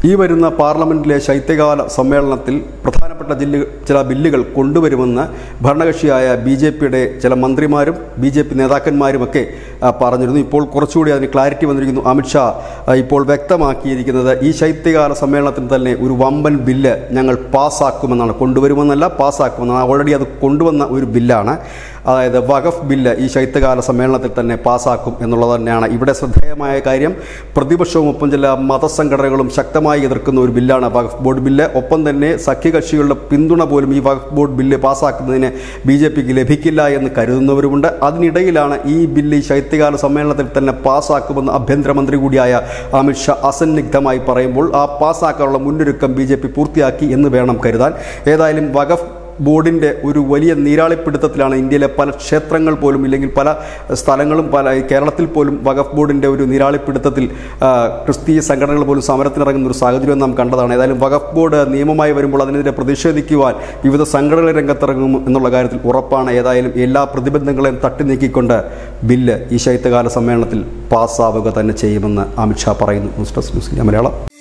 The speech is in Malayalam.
ഈ വരുന്ന പാർലമെന്റിലെ ശൈത്യകാല സമ്മേളനത്തിൽ പ്രധാനപ്പെട്ട ജില്ല ചില ബില്ലുകൾ കൊണ്ടുവരുമെന്ന് ഭരണകക്ഷിയായ ബി ജെ പിയുടെ ചില മന്ത്രിമാരും ബി ജെ പി നേതാക്കന്മാരുമൊക്കെ ആ, പറഞ്ഞിരുന്നു ഇപ്പോൾ കുറച്ചുകൂടി അതിന് ക്ലാരിറ്റി വന്നിരിക്കുന്നു അമിത്ഷാ ആ, ഇപ്പോൾ വ്യക്തമാക്കിയിരിക്കുന്നത് ഈ ശൈത്യകാല സമ്മേളനത്തിൽ തന്നെ ഒരു വമ്പൻ ബില്ല് ഞങ്ങൾ പാസ്സാക്കുമെന്നാണ് കൊണ്ടുവരുമെന്നല്ല പാസ്സാക്കുമെന്നാണ് ഓൾറെഡി അത് കൊണ്ടുവന്ന ഒരു ബില്ലാണ് അതായത് വഖഫ് ബില്ല് ഈ ശൈത്യകാല സമ്മേളനത്തിൽ തന്നെ പാസ്സാക്കും എന്നുള്ളത് തന്നെയാണ് ഇവിടെ ശ്രദ്ധേയമായ കാര്യം പ്രതിപക്ഷവും ഒപ്പം ചില മതസംഘടനകളും ശക്തമായി എതിർക്കുന്ന ഒരു ബില്ലാണ് വഖഫ് ബോർഡ് ബില്ല് ഒപ്പം തന്നെ സഖ്യകക്ഷികളുടെ പിന്തുണ പോലും ഈ വഖഫ് ബോർഡ് ബില്ല് പാസ്സാക്കുന്നതിന് ബി ജെ പിക്ക് ലഭിക്കില്ല എന്ന് കരുതുന്നവരുമുണ്ട് അതിനിടയിലാണ് ഈ ബില്ല് ഈ ശൈത്യകാല സമ്മേളനത്തിൽ തന്നെ പാസ്സാക്കുമെന്ന് ആഭ്യന്തരമന്ത്രി കൂടിയായ അമിത്ഷാ അസന്നിഗ്ധമായി പറയുമ്പോൾ ആ പാസ്സാക്കാനുള്ള മുന്നൊരുക്കം ബി ജെ പി പൂർത്തിയാക്കി എന്ന് വേണം കരുതാൻ ഏതായാലും വഖഫ് ബോർഡിൻ്റെ ഒരു വലിയ നീരാളിപ്പിടുത്തത്തിലാണ് ഇന്ത്യയിലെ പല ക്ഷേത്രങ്ങൾ പോലും ഇല്ലെങ്കിൽ പല സ്ഥലങ്ങളും പല കേരളത്തിൽ പോലും വഖഫ് ബോർഡിൻ്റെ ഒരു നീരാളിപ്പിടുത്തത്തിൽ ആ, ക്രിസ്തീയ സംഘടനകൾ പോലും സമരത്തിനിറങ്ങുന്ന ഒരു സാഹചര്യം നാം കണ്ടതാണ് ഏതായാലും വഖഫ് ബോർഡ് നിയമമായി വരുമ്പോൾ അതിനെതിരെ പ്രതിഷേധിക്കുവാൻ വിവിധ സംഘടനകൾ രംഗത്തിറങ്ങും എന്നുള്ള കാര്യത്തിൽ ഉറപ്പാണ് ഏതായാലും എല്ലാ പ്രതിബന്ധങ്ങളെയും തട്ടി നീക്കിക്കൊണ്ട് ബില്ല് ഈ ശൈത്യകാല സമ്മേളനത്തിൽ പാസ്സാവുക തന്നെ ചെയ്യുമെന്ന് അമിത്ഷാ പറയുന്നു news desk news India Malayalam